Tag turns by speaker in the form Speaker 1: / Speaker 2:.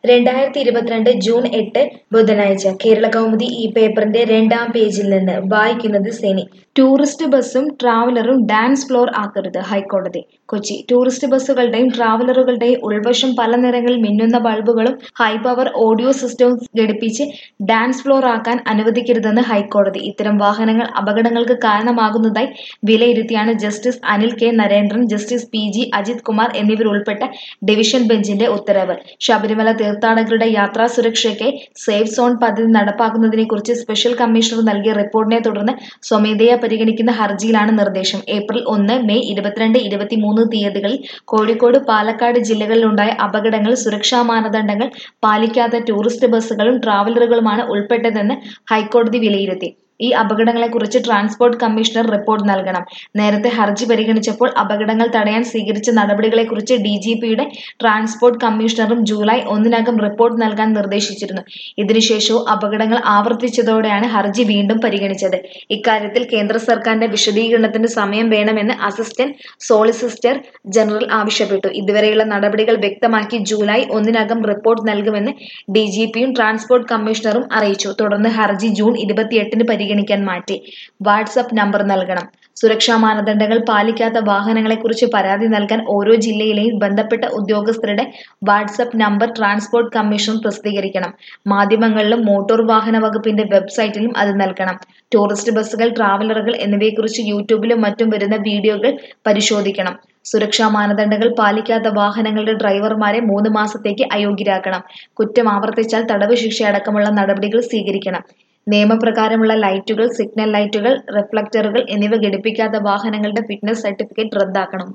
Speaker 1: രണ്ടായിരത്തി ഇരുപത്തിരണ്ട് ജൂൺ എട്ട് ബുധനാഴ്ച കേരള കൗമുദി ഈ പേപ്പറിന്റെ രണ്ടാം പേജിൽ നിന്ന് വായിക്കുന്നത് സെനി ടൂറിസ്റ്റ് ബസ്സും ട്രാവലറും ഡാൻസ് ഫ്ലോർ ആക്കരുത് ഹൈക്കോടതി കൊച്ചി ടൂറിസ്റ്റ് ബസ്സുകളുടെയും ട്രാവലറുകളുടെയും ഉൾവശം പല നിറങ്ങളിൽ മിന്നുന്ന ബൾബുകളും ഹൈ പവർ ഓഡിയോ സിസ്റ്റവും ഘടിപ്പിച്ച് ഡാൻസ് ഫ്ലോർ ആക്കാൻ അനുവദിക്കരുതെന്ന് ഹൈക്കോടതി ഇത്തരം വാഹനങ്ങൾ അപകടങ്ങൾക്ക് കാരണമാകുന്നതായി വിലയിരുത്തിയാണ് justice Anil K Narendran justice P G Ajith Kumar എന്നിവരുൾപ്പെട്ട ഡിവിഷൻ ബെഞ്ചിന്റെ ഉത്തരവ് ശബരിമല തീർത്ഥാടകരുടെ യാത്രാ സുരക്ഷയ്ക്ക് സേഫ് സോൺ പദ്ധതി നടപ്പാക്കുന്നതിനെക്കുറിച്ച് സ്പെഷ്യൽ കമ്മീഷണർ നൽകിയ റിപ്പോർട്ടിനെ തുടർന്ന് സ്വമേധയാ പരിഗണിക്കുന്ന ഹർജിയിലാണ് നിർദ്ദേശം ഏപ്രിൽ ഒന്ന് മെയ് ഇരുപത്തിരണ്ട് ഇരുപത്തിമൂന്ന് തീയതികളിൽ കോഴിക്കോട് പാലക്കാട് ജില്ലകളിലുണ്ടായ അപകടങ്ങൾ സുരക്ഷാ മാനദണ്ഡങ്ങൾ പാലിക്കാത്ത ടൂറിസ്റ്റ് ബസ്സുകളും ട്രാവലറുകളുമാണ് ഉൾപ്പെട്ടതെന്ന് ഹൈക്കോടതി വിലയിരുത്തി ഈ അപകടങ്ങളെക്കുറിച്ച് ട്രാൻസ്പോർട്ട് കമ്മീഷണർ റിപ്പോർട്ട് നൽകണം നേരത്തെ ഹർജി പരിഗണിച്ചപ്പോൾ അപകടങ്ങൾ തടയാൻ സ്വീകരിച്ച നടപടികളെക്കുറിച്ച് ഡി ജി പിയുടെ ട്രാൻസ്പോർട്ട് കമ്മീഷണറും ജൂലൈ ഒന്നിനകം റിപ്പോർട്ട് നൽകാൻ നിർദ്ദേശിച്ചിരുന്നു ഇതിനുശേഷവും അപകടങ്ങൾ ആവർത്തിച്ചതോടെയാണ് ഹർജി വീണ്ടും പരിഗണിച്ചത് ഇക്കാര്യത്തിൽ കേന്ദ്ര സർക്കാരിന്റെ വിശദീകരണത്തിന് സമയം വേണമെന്ന് അസിസ്റ്റന്റ് സോളിസിറ്റർ ജനറൽ ആവശ്യപ്പെട്ടു ഇതുവരെയുള്ള നടപടികൾ വ്യക്തമാക്കി ജൂലൈ ഒന്നിനകം റിപ്പോർട്ട് നൽകുമെന്ന് ഡി ജി പിയും ട്രാൻസ്പോർട്ട് കമ്മീഷണറും അറിയിച്ചു തുടർന്ന് ഹർജി ജൂൺ ഇരുപത്തിയെട്ടിന് പരിഗണിക്കാൻ മാറ്റി വാട്സപ്പ് നമ്പർ നൽകണം സുരക്ഷാ മാനദണ്ഡങ്ങൾ പാലിക്കാത്ത വാഹനങ്ങളെക്കുറിച്ച് പരാതി നൽകാൻ ഓരോ ജില്ലയിലെയും ബന്ധപ്പെട്ട ഉദ്യോഗസ്ഥരുടെ വാട്സപ്പ് നമ്പർ ട്രാൻസ്പോർട്ട് കമ്മീഷൻ പ്രസിദ്ധീകരിക്കണം മാധ്യമങ്ങളിലും മോട്ടോർ വാഹന വകുപ്പിന്റെ വെബ്സൈറ്റിലും അത് നൽകണം ടൂറിസ്റ്റ് ബസ്സുകൾ ട്രാവലറുകൾ എന്നിവയെക്കുറിച്ച് യൂട്യൂബിലും മറ്റും വരുന്ന വീഡിയോകൾ പരിശോധിക്കണം സുരക്ഷാ മാനദണ്ഡങ്ങൾ പാലിക്കാത്ത വാഹനങ്ങളുടെ ഡ്രൈവർമാരെ മൂന്ന് മാസത്തേക്ക് അയോഗ്യരാക്കണം കുറ്റം ആവർത്തിച്ചാൽ തടവ് ശിക്ഷ അടക്കമുള്ള നടപടികൾ സ്വീകരിക്കണം നിയമപ്രകാരമുള്ള ലൈറ്റുകൾ സിഗ്നൽ ലൈറ്റുകൾ റിഫ്ലക്ടറുകൾ എന്നിവ ഘടിപ്പിക്കാത്ത വാഹനങ്ങളുടെ ഫിറ്റ്നസ് സർട്ടിഫിക്കറ്റ് റദ്ദാക്കണം